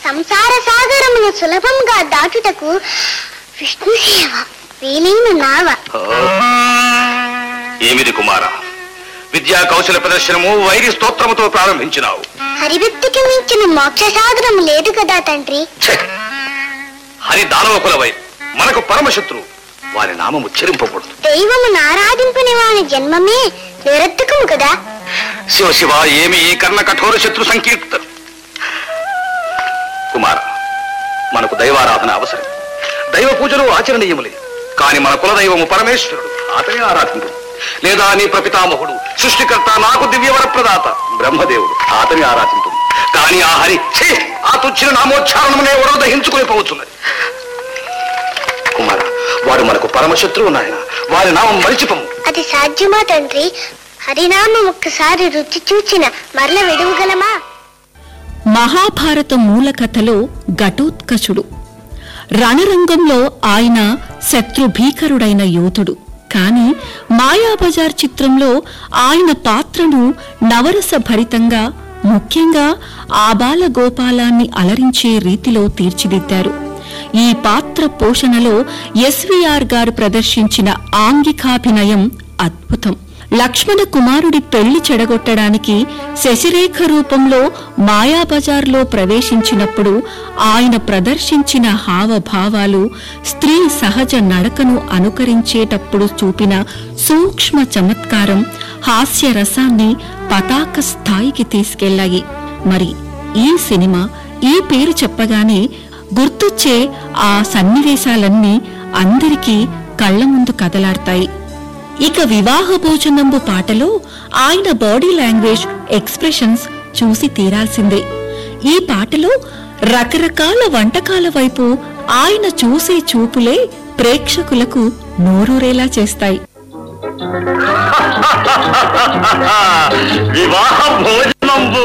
సంసార సాగరమును సులభంగా దాటుటకు విష్ణు సేవ వీలైన నావ ఏమిది కుమార విద్యా కౌశల ప్రదర్శనము వైరి స్తోత్రముతో ప్రారంభించినావు హరిభక్తికి మించిన మోక్ష సాధనము లేదు కదా తండ్రి ఛే! హరి దానవ కులవై మనకు పరమశత్రు వారి నామము ఉచ్చరింపకూడదు దైవమును ఆరాధింపని వాని జన్మమే నిరర్థకము కదా శివ శివ ఏమి ఈ కర్ణ కఠోర శత్రు సంకీర్తన కుమార మనకు దైవారాధన అవసరం దైవ పూజలు ఆచరణీయములే కాని మన కులదైవము పరమేశ్వరుడు అతనే ఆరాధింపు లేదా నీ ప్రపితామహుడు సృష్టికర్త నాకు దివ్యవర ప్రదాత బ్రహ్మదేవుడు అతని ఆరాధింపు కాని ఆ హరి ఛీ! ఆ తుచ్చిన నామోచ్చారణమునే ఎవరో దహించుకుని పోవచ్చున్నది కుమార వాడు మనకు పరమశత్రువు నాయన వారి నామం మరిచిపము అది సాధ్యమా తండ్రి హరినామం ఒక్కసారి రుచి చూచిన మరల విడువగలమా మహాభారత మూల కథలో ఘటోత్కచుడు రణరంగంలో ఆయన శత్రుభీకరుడైన యోధుడు కాని మాయాబజార్ చిత్రంలో ఆయన పాత్రను నవరస భరితంగా ముఖ్యంగా ఆబాల గోపాలాన్ని అలరించే రీతిలో తీర్చిదిద్దారు ఈ పాత్ర పోషణలో ఎస్వీఆర్ గారు ప్రదర్శించిన ఆంగికాభినయం అద్భుతం లక్ష్మణ కుమారుడి పెళ్లి చెడగొట్టడానికి శశిరేఖ రూపంలో మాయాబజార్లో ప్రవేశించినప్పుడు ఆయన ప్రదర్శించిన హావభావాలు స్త్రీ సహజ నడకను అనుకరించేటప్పుడు చూపిన సూక్ష్మ చమత్కారం హాస్య రసాన్ని పతాక స్థాయికి తీసుకెళ్లాయి మరి ఈ సినిమా ఈ పేరు చెప్పగానే గుర్తొచ్చే ఆ సన్నివేశాలన్నీ అందరికీ కళ్ల ముందు కదలాడతాయి ఇక వివాహ భోజనంబు పాటలో ఆయన బాడీ లాంగ్వేజ్ ఎక్స్ప్రెషన్స్ చూసి తీరాల్సిందే ఈ పాటలో రకరకాల వంటకాల వైపు ఆయన చూసే చూపులే ప్రేక్షకులకు నోరూరేలా చేస్తాయి వివాహ భోజ